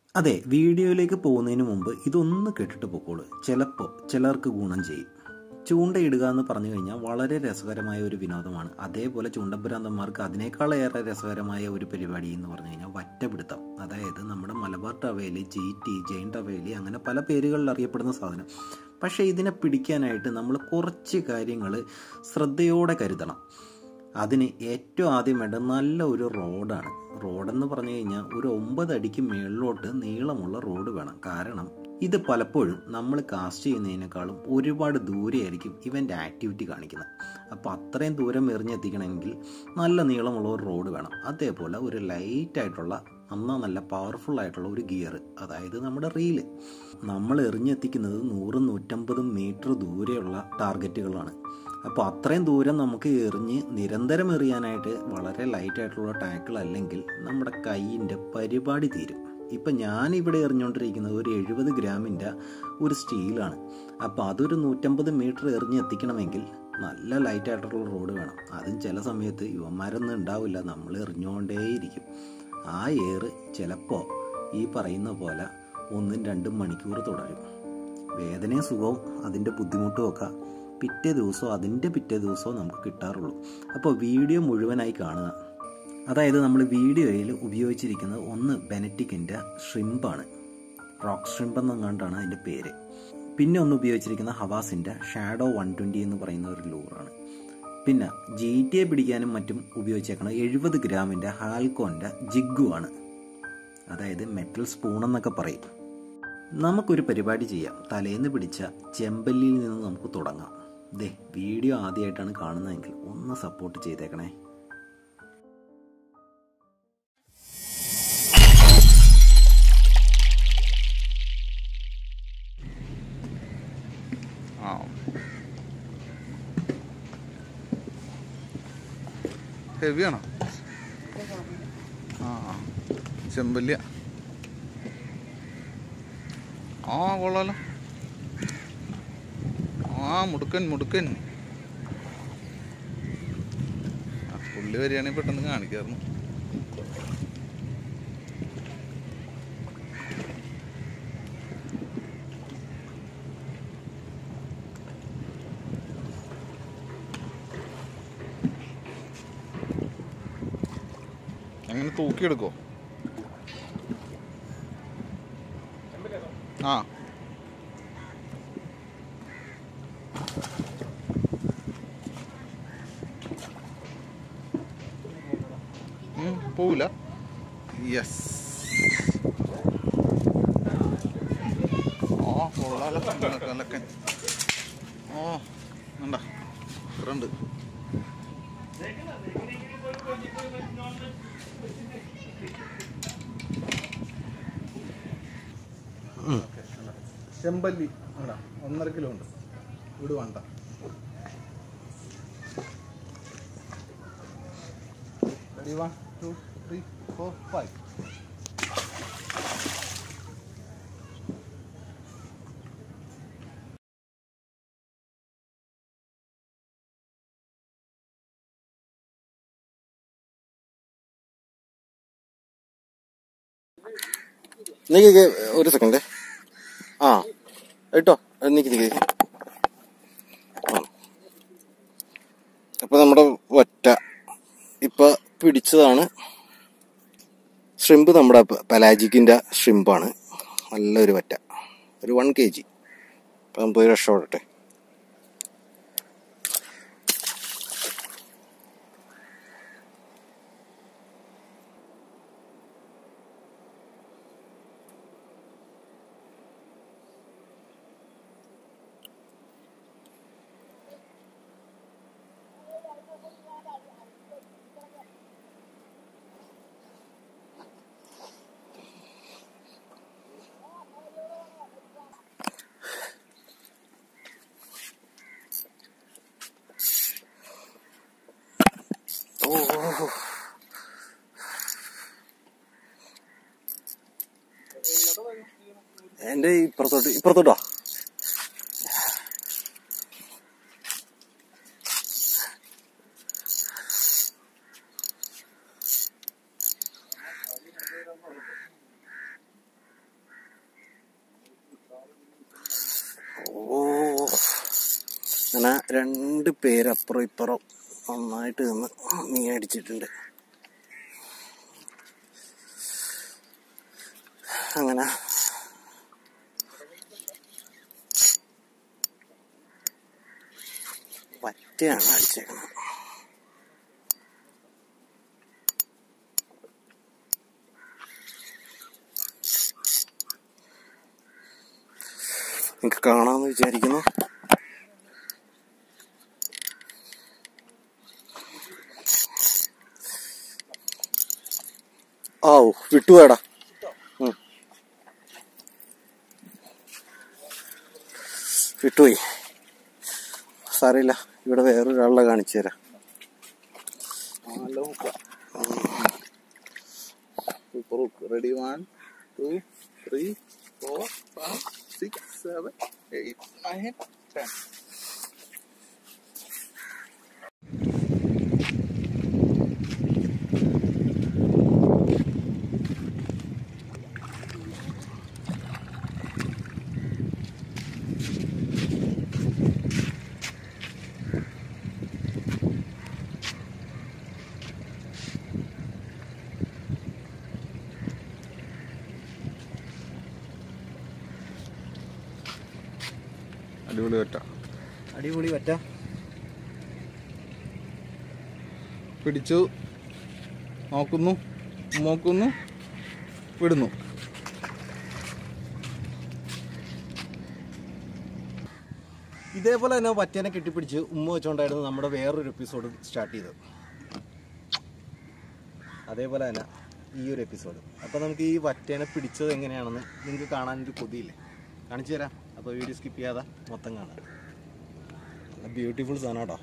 അതെ വീഡിയോയിലേക്ക് പോകുന്നതിന് മുമ്പ് ഇതൊന്ന് കേട്ടിട്ട് പൊക്കോളൂ ചിലപ്പോൾ ചിലർക്ക് ഗുണം ചെയ്യും ചൂണ്ടയിടുക എന്ന് പറഞ്ഞു കഴിഞ്ഞാൽ വളരെ രസകരമായ ഒരു വിനോദമാണ് അതേപോലെ ചൂണ്ടഭ്രാന്തന്മാർക്ക് അതിനേക്കാളേറെ രസകരമായ ഒരു പരിപാടി എന്ന് പറഞ്ഞു കഴിഞ്ഞാൽ വറ്റപിടുത്തം അതായത് നമ്മുടെ Malabar trevally G T giant trevally അങ്ങനെ പല പേരുകളിൽ അറിയപ്പെടുന്ന സാധനം പക്ഷേ ഇതിനെ പിടിക്കാനായിട്ട് നമ്മൾ കുറച്ച് കാര്യങ്ങൾ ശ്രദ്ധയോടെ കരുതണം അതിന് ഏറ്റവും ആദ്യം വേണ്ടത് നല്ല ഒരു റോഡാണ് റോഡെന്ന് പറഞ്ഞു കഴിഞ്ഞാൽ ഒരു ഒമ്പത് അടിക്ക് മേളിലോട്ട് നീളമുള്ള റോഡ് വേണം കാരണം ഇത് പലപ്പോഴും നമ്മൾ കാസ്റ്റ് ചെയ്യുന്നതിനേക്കാളും ഒരുപാട് ദൂരെയായിരിക്കും ഇവൻ്റെ ആക്ടിവിറ്റി കാണിക്കുന്നത് അപ്പോൾ അത്രയും ദൂരം എറിഞ്ഞെത്തിക്കണമെങ്കിൽ നല്ല നീളമുള്ള ഒരു റോഡ് വേണം അതേപോലെ ഒരു ലൈറ്റ് ആയിട്ടുള്ള അന്നാ നല്ല പവർഫുൾ ആയിട്ടുള്ള ഒരു ഗിയർ അതായത് നമ്മുടെ റീല് നമ്മൾ എറിഞ്ഞെത്തിക്കുന്നത് നൂറും നൂറ്റമ്പതും മീറ്റർ ദൂരെയുള്ള ടാർഗറ്റുകളാണ് അപ്പോൾ അത്രയും ദൂരം നമുക്ക് എറിഞ്ഞ് നിരന്തരം എറിയാനായിട്ട് വളരെ ലൈറ്റ് ആയിട്ടുള്ള ടാക്കിൾ അല്ലെങ്കിൽ നമ്മുടെ കൈയിൻ്റെ പരിപാടി തീരും ഇപ്പം ഞാനിവിടെ എറിഞ്ഞുകൊണ്ടിരിക്കുന്നത് ഒരു എഴുപത് ഗ്രാമിൻ്റെ ഒരു സ്റ്റീലാണ് അപ്പോൾ അതൊരു നൂറ്റമ്പത് മീറ്റർ എറിഞ്ഞെത്തിക്കണമെങ്കിൽ നല്ല ലൈറ്റ് ആയിട്ടുള്ള റോഡ് വേണം അതും ചില സമയത്ത് യുവന്മാരൊന്നും ഉണ്ടാവില്ല നമ്മൾ എറിഞ്ഞുകൊണ്ടേയിരിക്കും ആ ഏറ് ചിലപ്പോൾ ഈ പറയുന്ന പോലെ ഒന്നും രണ്ടും മണിക്കൂർ തുടരും വേദനയും സുഖവും അതിൻ്റെ ബുദ്ധിമുട്ടും ഒക്കെ പിറ്റേ ദിവസമോ അതിൻ്റെ പിറ്റേ ദിവസമോ നമുക്ക് കിട്ടാറുള്ളൂ അപ്പോൾ വീഡിയോ മുഴുവനായി കാണുക അതായത് നമ്മൾ വീഡിയോയിൽ ഉപയോഗിച്ചിരിക്കുന്നത് ഒന്ന് ബെനറ്റിക്കിൻ്റെ ഷ്രിമ്പാണ് റോക്ക് ഷ്രിമ്പ് എന്നെങ്ങാണ്ടാണ് അതിൻ്റെ പേര് പിന്നെ ഒന്ന് ഉപയോഗിച്ചിരിക്കുന്ന ഹവാസിൻ്റെ ഷാഡോ വൺ ട്വൻറ്റി എന്ന് പറയുന്ന ഒരു ലൂറാണ് പിന്നെ ജി ടി എ പിടിക്കാനും മറ്റും ഉപയോഗിച്ചേക്കണം എഴുപത് ഗ്രാമിൻ്റെ ഹാൽക്കോൻ്റെ ജിഗ്ഗു ആണ് അതായത് മെറ്റൽ സ്പൂൺ എന്നൊക്കെ പറയും നമുക്കൊരു പരിപാടി ചെയ്യാം തലേന്ന് പിടിച്ച ചെമ്പല്ലിയിൽ നിന്ന് നമുക്ക് തുടങ്ങാം ദേ വീഡിയോ ആദ്യമായിട്ടാണ് കാണുന്നതെങ്കിൽ ഒന്ന് സപ്പോർട്ട് ചെയ്തേക്കണേ ആ ഹെവിയാണോ ആ ആ. ചെമ്പല്ലിയ ആ കൊള്ളാലോ ആ മുടുക്കൻ മുടുക്കൻ ആ, പുള്ളി വരികയാണെങ്കിൽ പെട്ടെന്ന് കാണിക്കായിരുന്നു അങ്ങനെ തൂക്കിയെടുക്കോ ആ ഉം, പോവില്ല യെസ് ആ കൊള്ളാലോ കലക്കൻ ഓ വേണ്ട ഇത്രണ്ട് ചെമ്പല്ലി വേണ്ട ഒന്നര കിലോ ഉണ്ട് ഇവിടെ വേണ്ട ready one two three four five നിക്ക് ഒരു സെക്കൻഡ് ആ കേട്ടോ നിക്ക് നിക്ക് ആ അപ്പൊ നമ്മുടെ ഒറ്റ ഇപ്പൊ പിടിച്ചതാണ് ഷ്രിമ്പ് നമ്മുടെ പലാജിക്കിന്റെ ഷ്രിമ്പാണ് നല്ലൊരു വറ്റ ഒരു വൺ കെ ജി അപ്പൊ നമുക്ക് പോയി രക്ഷപ്പെടട്ടെ ഓ ഓ, ഓ. എന്റെ ഇപ്പുറത്തോട്ട് ഇപ്പുറത്തോട്ടോ അങ്ങനെ രണ്ട് പേര് അപ്പുറം ഇപ്പുറം നന്നായിട്ട് നിന്ന് മീൻ അടിച്ചിട്ടുണ്ട് അങ്ങനെ പറ്റയാണ് അടിച്ചേക്കുന്നത് നിങ്ങൾക്ക് കാണാമെന്ന് വിചാരിക്കുന്നു ആ ഓ വിട്ടുപോയടാ ഉം. വിട്ടുപോയി സാരമില്ല ഇവിടെ വേറൊരാളെ കാണിച്ചു തരാം നല്ല ഹുക്ക super hook ready one two three four five six seven eight nine ten അടിപൊളി പറ്റ അടിപൊളി പറ്റ പിടിച്ചു നോക്കുന്നു നോക്കുന്നു വിടുന്നു ഇതേപോലെ തന്നെ പറ്റേനെ കെട്ടിപ്പിടിച്ച് ഉമ്മ വെച്ചുകൊണ്ടായിരുന്നു നമ്മുടെ വേറൊരു എപ്പിസോഡ് സ്റ്റാർട്ട് ചെയ്തത് അതേപോലെ തന്നെ ഈ ഒരു എപ്പിസോഡ് അപ്പോൾ നമുക്ക് ഈ വറ്റേനെ പിടിച്ചത് എങ്ങനെയാണെന്ന് നിങ്ങൾക്ക് കാണാനൊരു കൊതിയില്ലേ കാണിച്ചു തരാം അപ്പോൾ വീഡിയോ സ്കിപ്പ് ചെയ്യാതെ മൊത്തം കാണാം നല്ല ബ്യൂട്ടിഫുൾ സാധനം കേട്ടോ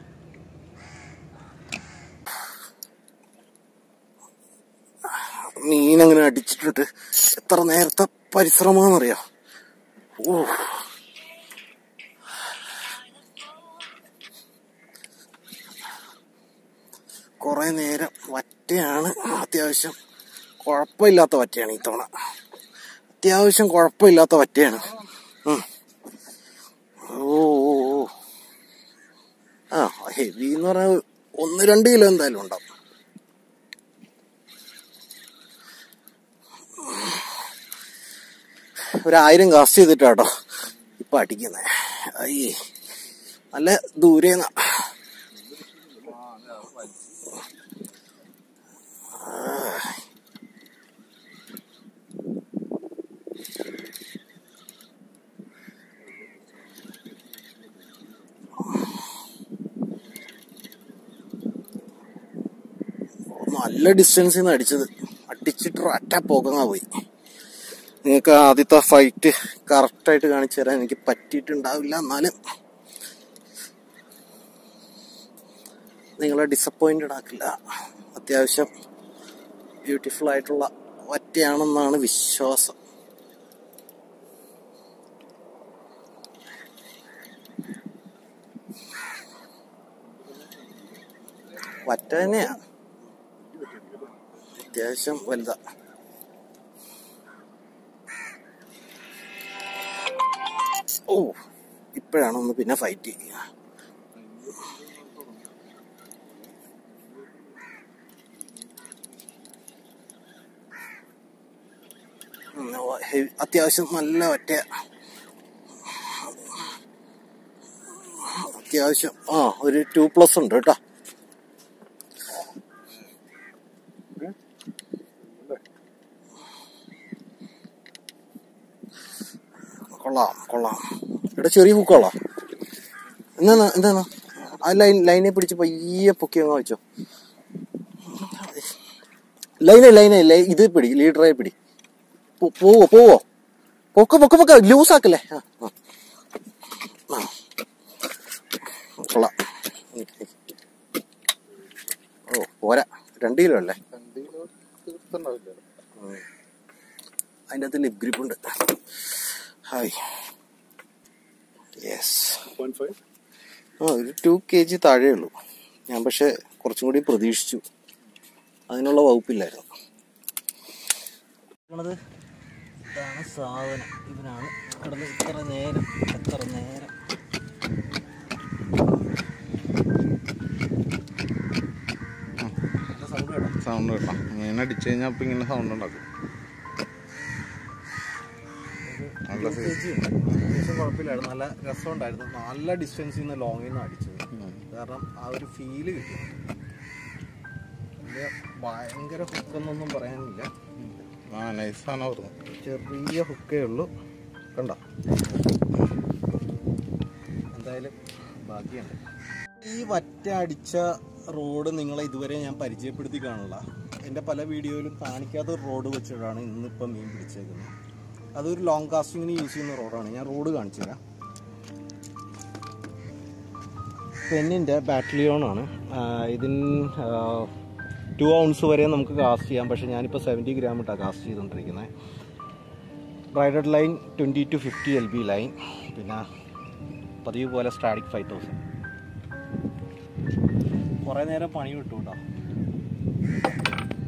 മീൻ അങ്ങനെ അടിച്ചിട്ടുണ്ട് എത്ര നേരത്തെ പരിശ്രമമെന്നറിയോ ഓ കുറെ നേരം വറ്റയാണ് അത്യാവശ്യം കുഴപ്പമില്ലാത്ത വറ്റയാണ് ഈ തവണ അത്യാവശ്യം കുഴപ്പമില്ലാത്ത വറ്റയാണ് ഉം. ഓ ഓ ഓ ആ ഹെവി എന്ന് പറഞ്ഞാൽ ഒന്ന് രണ്ട് കിലോ എന്തായാലും ഉണ്ടാവും ഒരായിരം കാസ്റ്റ് ചെയ്തിട്ടാട്ടോ ഇപ്പൊ അടിക്കുന്നത് അയ്യേ നല്ല ദൂരേന്ന നല്ല ഡിസ്റ്റൻസിൽ നിന്ന് അടിച്ചത് അടിച്ചിട്ട് ഒറ്റ പോകങ്ങ പോയി നിങ്ങൾക്ക് ആദ്യത്തെ ഫൈറ്റ് കറക്റ്റായിട്ട് കാണിച്ചു തരാൻ എനിക്ക് പറ്റിയിട്ടുണ്ടാവില്ല എന്നാലും നിങ്ങളെ ഡിസപ്പോയിന്റഡ് ആക്കില്ല അത്യാവശ്യം ബ്യൂട്ടിഫുൾ ആയിട്ടുള്ള വറ്റയാണെന്നാണ് വിശ്വാസം വറ്റ തന്നെയാ അത്യാവശ്യം വലുതാ ഓ ഇപ്പോഴാണ് ഒന്ന് പിന്നെ ഫൈറ്റ് ചെയ്യുക ഉം, ഓ, ഹെവി- അത്യാവശ്യം നല്ല ഒറ്റ അത്യാവശ്യം ആ ഒരു ടു പ്ലസ് ഉണ്ട് കേട്ടോ കൊള്ളാം കൊള്ളാം ഇവിടെ ചെറിയ ഹുക്കോളാ എന്നാ എന്താണ് ആ ലൈൻ ലൈനെ പിടിച്ച് പയ്യെ പൊക്കി അങ്ങ് വെച്ചോ ലൈനെ ലൈനെ ലൈ ഇത് പിടി ലീഡറായി പിടി പോ- പോവോ പോവോ പൊക്ക പൊക്ക പൊക്ക ലൂസ് ആക്കല്ലേ ആ, ആ. ആ. കൊള്ളാം ഓ പോരാ രണ്ട് കിലോ അല്ലേ രണ്ട് കിലോ തീർത്തുണ്ടാവില്ല അതിൻ്റെ അകത്ത് ലിപ് ഗ്രിപ്പ് ഉണ്ട് ഹായ് യെസ് പോയിന്റ് ഫൈവ് ആ ഒരു ടു കെ ജി താഴെ ഉള്ളൂ ഞാൻ പക്ഷെ കുറച്ചും കൂടി പ്രതീക്ഷിച്ചു അതിനുള്ള വകുപ്പില്ലായിരുന്നു ഇതാണ് സാധനം ഇവനാണ് കിടന്ന് ഇത്ര നേരം എത്ര നേരം സൗണ്ട് കിട്ടാം മീൻ അടിച്ചു കഴിഞ്ഞാൽ അപ്പം ഇങ്ങനെ സൗണ്ട് ഉണ്ടാക്കും നല്ല size. അത്യാവശ്യം കുഴപ്പമില്ലായിരുന്നു നല്ല രസമുണ്ടായിരുന്നു നല്ല ഡിസ്റ്റൻസിൽ നിന്ന് ലോങ്ങിൽ നിന്ന് അടിച്ചത് ഉം. കാരണം ആ ഒരു ഫീല് കിട്ടി വലിയ ഭയങ്കര ഹുക്കെന്നൊന്നും പറയാനില്ല ആ നൈസാണ് പറഞ്ഞത് ചെറിയ ഹുക്കേ ഉള്ളൂ കണ്ട എന്തായാലും ബാക്കിയുണ്ട് ഈ വറ്റ അടിച്ച റോഡ് നിങ്ങളെ ഇതുവരെ ഞാൻ പരിചയപ്പെടുത്തി കാണില്ല എൻ്റെ പല വീഡിയോയിലും കാണിക്കാത്ത ഒരു റോഡ് വെച്ചിട്ടാണ് ഇന്നിപ്പം മീൻ പിടിച്ചേക്കുന്നത് അതൊരു ലോങ് കാസ്റ്റിങ്ങിന് യൂസ് ചെയ്യുന്ന റോഡാണ് ഞാൻ റോഡ് കാണിച്ചു തരാം പെന്നിൻ്റെ ബാറ്റലിയോണാണ് ഇതിന് ടു ഔൺസ് വരെ നമുക്ക് കാസ്റ്റ് ചെയ്യാം പക്ഷേ ഞാനിപ്പോൾ സെവൻറ്റി ഗ്രാം ഇട്ടാണ് കാസ്റ്റ് ചെയ്തുകൊണ്ടിരിക്കുന്നത് braided line twenty to fifty L B line പിന്നെ പതിവ് പോലെ സ്റ്റാറ്റിക് ഫൈവ് തൗസൻഡ് കുറേ നേരം പണി വിട്ടു കേട്ടോ